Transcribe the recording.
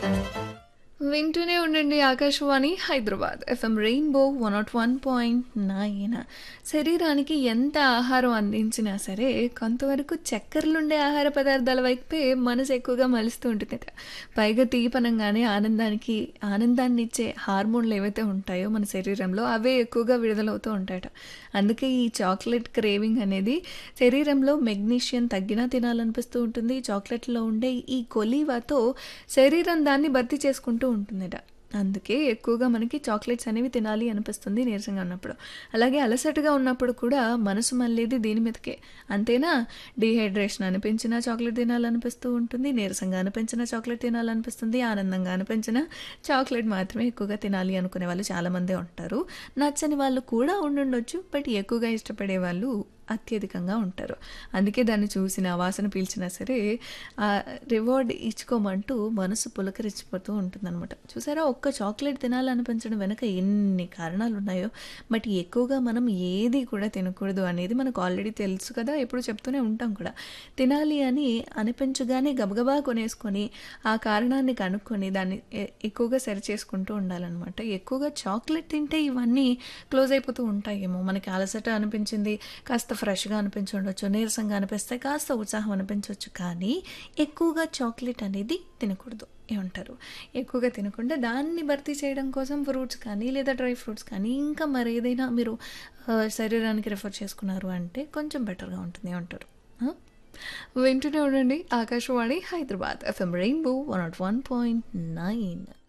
వింటూనే ఉండండి Akashvani Hyderabad FM Rainbow one nought one point nine శరీరానికి ఎంత ఆహారం అందించినా సరే కొంతవరకు చక్కెరలుండే ఆహార పదార్థాల వైపే మనసు ఎక్కువగా మలుస్తూ ఉంటుందట పైగా తీపనంగానే ఆనందానికి ఆనందాన్ని ఇచ్చే హార్మోన్లు ఏవైతే ఉంటాయో మన శరీరంలో అవే ఎక్కువగా విడుదలవుతూ ఉంటాయట అందుకే ఈ చాక్లెట్ క్రేవింగ్ అనేది శరీరంలో మెగ్నీషియం తగ్గినా తినాలనిపిస్తూ ఉంటుంది చాక్లెట్లో ఉండే ఈ కొలీవాతో శరీరం దాన్ని భర్తీ చేసుకుంటూ ఉంటుందట అందుకే ఎక్కువగా మనకి చాక్లెట్స్ అనేవి తినాలి అనిపిస్తుంది నీరసంగా ఉన్నప్పుడు అలాగే అలసటగా ఉన్నప్పుడు కూడా మనసు మళ్ళీది దీని మీదకే అంతేనా డీహైడ్రేషన్ అనిపించినా చాక్లెట్ తినాలనిపిస్తూ ఉంటుంది నీరసంగా అనిపించిన చాక్లెట్ తినాలనిపిస్తుంది ఆనందంగా అనిపించిన చాక్లెట్ మాత్రమే ఎక్కువగా తినాలి అనుకునే వాళ్ళు చాలామందే ఉంటారు నచ్చని వాళ్ళు కూడా ఉండుండొచ్చు బట్ ఎక్కువగా ఇష్టపడే వాళ్ళు అత్యధికంగా ఉంటారు అందుకే దాన్ని చూసిన వాసన పీల్చినా సరే ఆ రివార్డ్ ఇచ్చుకోమంటూ మనసు పులకరించిపోతూ ఉంటుందన్నమాట చూసారా ఒక్క చాక్లెట్ తినాలనిపించడం వెనక ఎన్ని కారణాలు ఉన్నాయో బట్ ఎక్కువగా మనం ఏది కూడా తినకూడదు అనేది మనకు ఆల్రెడీ తెలుసు కదా ఎప్పుడు చెప్తూనే ఉంటాం కూడా తినాలి అని అనిపించగానే గబగబా కొనేసుకొని ఆ కారణాన్ని కనుక్కొని దాన్ని ఎ- ఎక్కువగా సరి చేసుకుంటూ ఉండాలన్నమాట ఎక్కువగా చాక్లెట్ తింటే ఇవన్నీ క్లోజ్ అయిపోతూ ఉంటాయేమో మనకి అలసట అనిపించింది కాస్త ఫ్రెష్గా అనిపించి ఉండొచ్చు నీరసంగా అనిపిస్తే కాస్త ఉత్సాహం అనిపించవచ్చు కానీ ఎక్కువగా చాక్లెట్ అనేది తినకూడదు ఏమంటారు ఎక్కువగా తినకుండా దాన్ని భర్తీ చేయడం కోసం ఫ్రూట్స్ కానీ లేదా డ్రై ఫ్రూట్స్ కానీ ఇంకా మరి ఏదైనా మీరు ఆ, శరీరానికి రిఫర్ చేసుకున్నారు అంటే కొంచెం బెటర్గా ఉంటుంది ఏమంటారు ఆ? వింటూనే ఉండండి Akashvani Hyderabad FM Rainbow one nought one point nine